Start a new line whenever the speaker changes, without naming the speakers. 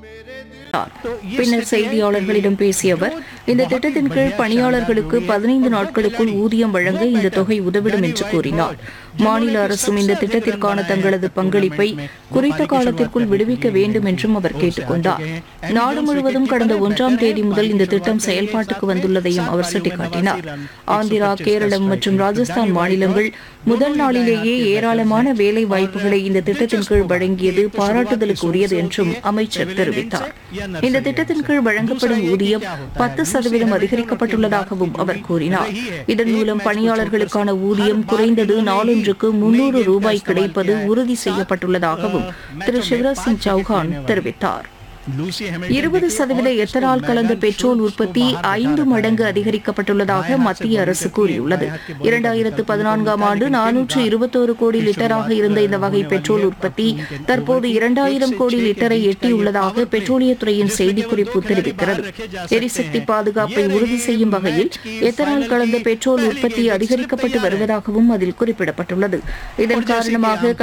பின்னர் செய்தியாளர்களிடம் பேசிய அவர் இந்த திட்டத்தின் கீழ் பணியாளர்களுக்கு பதினைந்து நாட்களுக்குள் ஊதியம் வழங்க இந்த தொகை உதவிடும் என்று கூறினார் மாநில அரசும் இந்த திட்டத்திற்கான தங்களது பங்களிப்பை குறித்த காலத்திற்குள் விடுவிக்க வேண்டும் என்றும் அவர் கேட்டுக் கொண்டார் நாடு முழுவதும் கடந்த ஒன்றாம் தேதி முதல் இந்த திட்டம் செயல்பாட்டுக்கு வந்துள்ளதையும் அவர் சுட்டிக்காட்டினார் ஆந்திரா கேரளம் மற்றும் ராஜஸ்தான் மாநிலங்கள் முதல் நாளிலேயே ஏராளமான வேலை வாய்ப்புகளை இந்த திட்டத்தின் கீழ் வழங்கியது பாராட்டுதலுக்கு உரியது என்றும் அமைச்சர் தெரிவித்தார் இந்த திட்டத்தின் கீழ் வழங்கப்படும் ஊதியம் பத்து சதவீதம் அதிகரிக்கப்பட்டுள்ளதாகவும் அவர் கூறினார் இதன் மூலம் பணியாளர்களுக்கான ஊதியம் குறைந்தது நாளொன்றுக்கு முன்னூறு ரூபாய் கிடைப்பது உறுதி செய்யப்பட்டுள்ளதாகவும் திரு சிவராஜ் சிங் சௌஹான் தெரிவித்தார் இருபது சதவீத எத்தனால் கலந்த பெட்ரோல் உற்பத்தி ஐந்து மடங்கு அதிகரிக்கப்பட்டுள்ளதாக மத்திய அரசு கூறியுள்ளது இரண்டாயிரத்து பதினான்காம் ஆண்டு நானூற்று இருபத்தோரு கோடி லிட்டராக இருந்த இந்த வகை பெட்ரோல் உற்பத்தி தற்போது இரண்டாயிரம் கோடி லிட்டரை எட்டியுள்ளதாக பெட்ரோலியத்துறையின் செய்திக்குறிப்பு தெரிவிக்கிறது எரிசக்தி பாதுகாப்பை உறுதி செய்யும் வகையில் எத்தனால் கலந்த பெட்ரோல் உற்பத்தி அதிகரிக்கப்பட்டு வருவதாகவும் அதில் குறிப்பிடப்பட்டுள்ளது இதன் காரணமாக